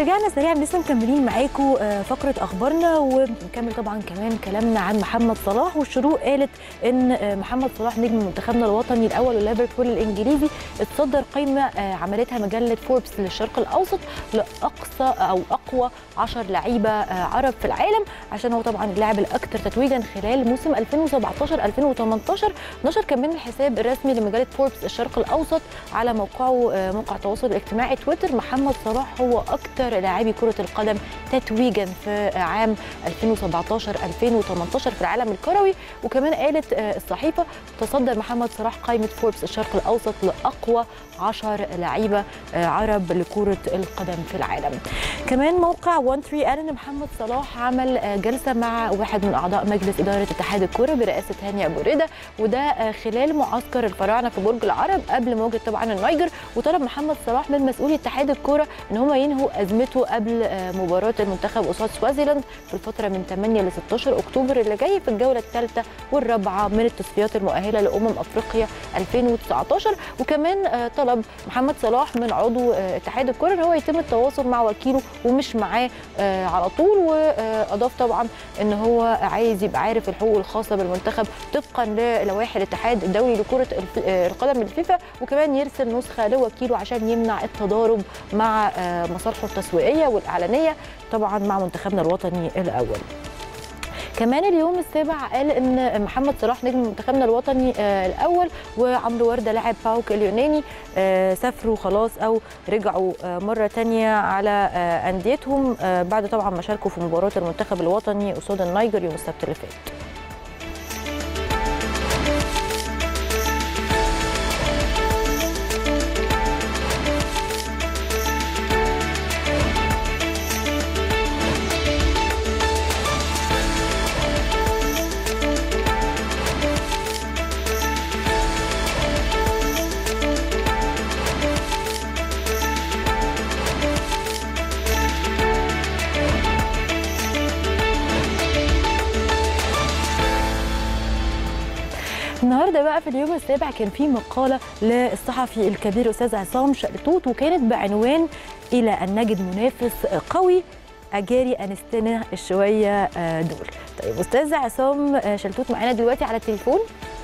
ورجعنا سريعا لسه مكملين معاكم فقره اخبارنا ونكمل طبعا كمان كلامنا عن محمد صلاح والشروق قالت ان محمد صلاح نجم منتخبنا الوطني الاول وليفربول الانجليزي اتصدر قائمه عملتها مجله فوربس للشرق الاوسط لاقصى او اقوى 10 لعيبه عرب في العالم عشان هو طبعا اللاعب الاكثر تتويجا خلال موسم 2017 2018 نشر كمان الحساب الرسمي لمجله فوربس الشرق الاوسط على موقعه موقع التواصل الاجتماعي تويتر محمد صلاح هو اكثر لاعبي كره القدم تتويجا في عام 2017 2018 في العالم الكروي وكمان قالت الصحيفه تصدر محمد صلاح قائمه فوربس الشرق الاوسط لاقوى 10 لعيبه عرب لكره القدم في العالم كمان موقع 1 3 قال ان محمد صلاح عمل جلسه مع واحد من اعضاء مجلس اداره اتحاد الكره برئاسه هاني ابو رده وده خلال معسكر الفراعنه في برج العرب قبل مواجهه طبعا النيجر وطلب محمد صلاح من مسؤولي اتحاد الكره ان هم ينهوا ازمته قبل مباراه المنتخب قصاد سوازيلاند في الفتره من 8 ل 16 اكتوبر اللي جاي في الجوله الثالثه والرابعه من التصفيات المؤهله لامم افريقيا 2019 وكمان طلب محمد صلاح من عضو اتحاد الكره ان هو يتم التواصل مع وكيله ومش معاه على طول واضاف طبعا ان هو عايز يبقى عارف الحقوق الخاصه بالمنتخب طبقا للوائح الاتحاد الدولي لكره القدم الفيفا وكمان يرسل نسخه لوكيله عشان يمنع التضارب مع مصالحه التسويقيه والاعلانيه طبعا مع منتخبنا الوطني الاول كمان اليوم السابع قال ان محمد صلاح نجم منتخبنا الوطني الاول وعمرو ورده لاعب باوك اليوناني سافروا خلاص او رجعوا مره ثانيه على انديتهم بعد طبعا ما شاركوا في مباراه المنتخب الوطني قصاد النيجر يوم السبت اللي فات النهارده بقى في اليوم السابع كان في مقاله للصحفي الكبير استاذ عصام شلتوت وكانت بعنوان الى ان نجد منافس قوي اجاري انستنا الشويه دول طيب استاذ عصام شلتوت معانا دلوقتي على التليفون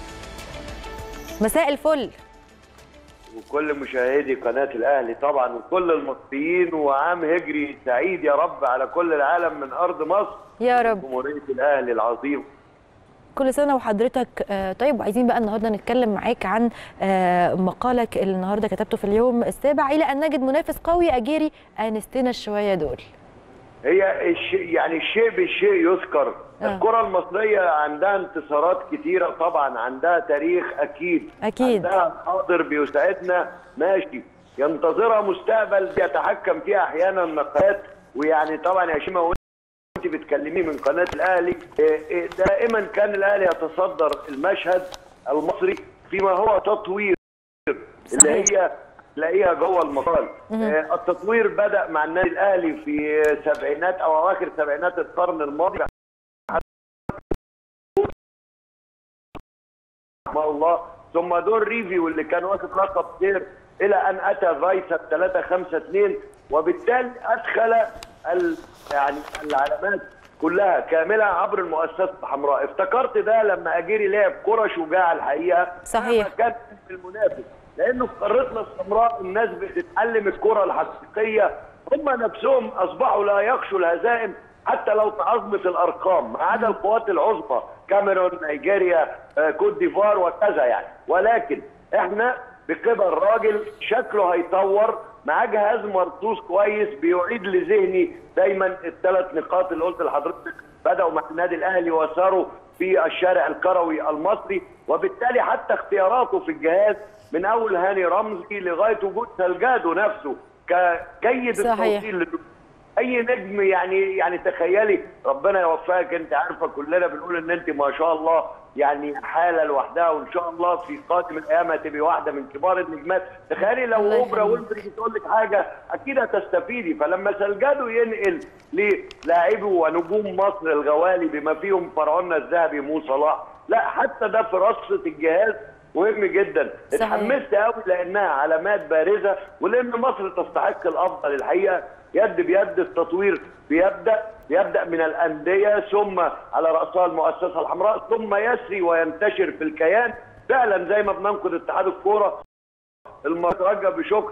مساء الفل وكل مشاهدي قناه الاهلي طبعا وكل المصريين وعام هجري سعيد يا رب على كل العالم من ارض مصر يا رب جمهوريه الاهلي العظيم كل سنه وحضرتك طيب وعايزين بقى النهارده نتكلم معاك عن مقالك اللي النهارده كتبته في اليوم السابع الى ان نجد منافس قوي اجيري انستنا الشويه دول هي الشيء يعني الشيء بالشيء يذكر آه. الكره المصريه عندها انتصارات كتيره طبعا عندها تاريخ اكيد اكيد عندها حاضر بيساعدنا ماشي ينتظرها مستقبل يتحكم فيها احيانا نقاط ويعني طبعا يا شيماء انت بتكلميه من قناه الاهلي دائما كان الاهلي يتصدر المشهد المصري فيما هو تطوير اللي هي تلاقيها جوه المقال التطوير بدا مع النادي الاهلي في سبعينات او اواخر سبعينات القرن الماضي الله ثم دور ريفيو اللي كان واخد لقب سير الى ان اتى فايسا 3 5 2 وبالتالي ادخل يعني العلامات كلها كامله عبر المؤسسه الحمراء افتكرت ده لما اجيري لعب كره شجاعه الحقيقه صحيح كان المنافس لانه في قارتنا السمراء الناس بتتعلم الكره الحقيقيه هم نفسهم اصبحوا لا يخشوا الهزائم حتى لو تعظمت الارقام ما عدا القوات العظمى كاميرون نيجيريا كوت ديفوار وكذا يعني ولكن احنا بكبر راجل شكله هيطور معاه جهاز مرصوص كويس بيعيد لذهني دايما الثلاث نقاط اللي قلت لحضرتك بداوا مع النادي الاهلي وصاروا في الشارع الكروي المصري وبالتالي حتى اختياراته في الجهاز من اول هاني رمزي لغايه وجود سلجادو نفسه كجيد التوصيل اي نجم يعني يعني تخيلي ربنا يوفقك انت عارفه كلنا بنقول ان انت ما شاء الله يعني حاله لوحدها وان شاء الله في قادم الايام هتبقي واحده من كبار النجمات تخيلي لو اوبرا وينفري بتقول لك حاجه اكيد هتستفيدي فلما سلجادو ينقل للاعبي ونجوم مصر الغوالي بما فيهم فرعوننا الذهبي مو صلاح لا حتى ده في رصه الجهاز مهم جدا صحيح. اتحمست قوي لانها علامات بارزه ولان مصر تستحق الافضل الحقيقه يد بيد التطوير بيبدا يبدا من الانديه ثم على راسها المؤسسه الحمراء ثم يسري وينتشر في الكيان فعلا زي ما بننقد اتحاد الكوره المتوجه بشكر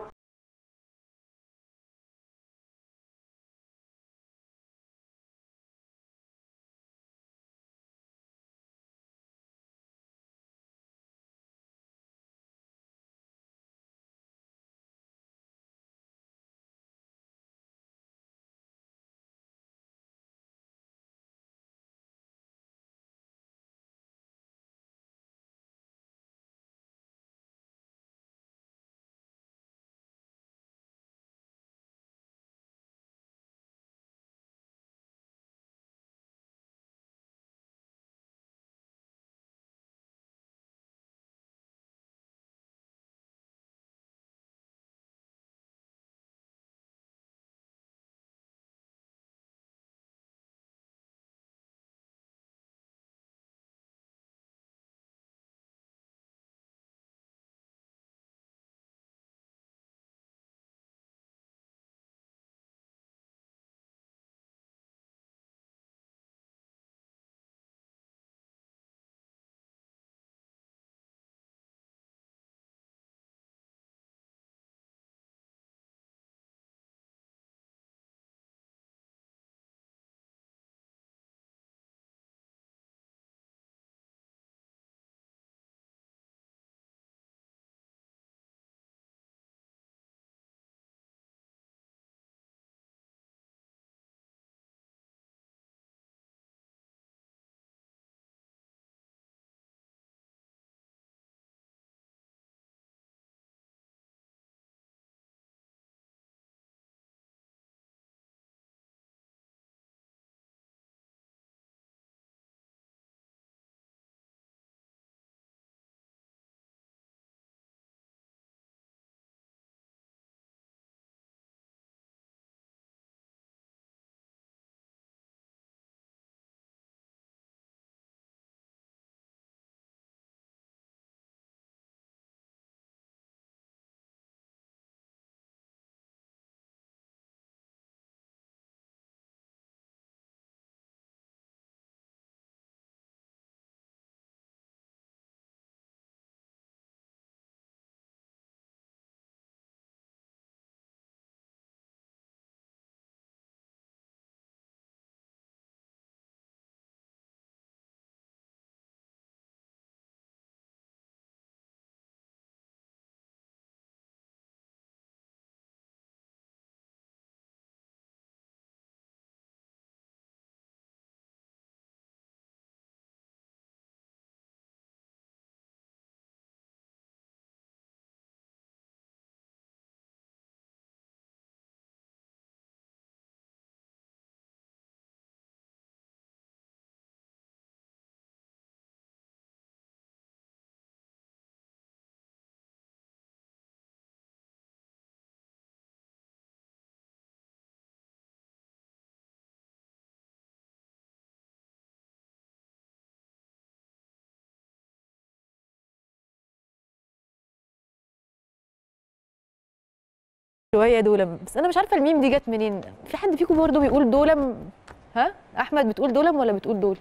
شويه دولم بس انا مش عارفه الميم دي جت منين في حد فيكم برضه بيقول دولم ها احمد بتقول دولم ولا بتقول دول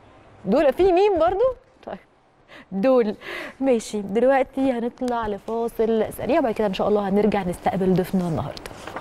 دول في ميم برضه طيب دول ماشي دلوقتي هنطلع لفاصل سريع بعد كده ان شاء الله هنرجع نستقبل ضيفنا النهارده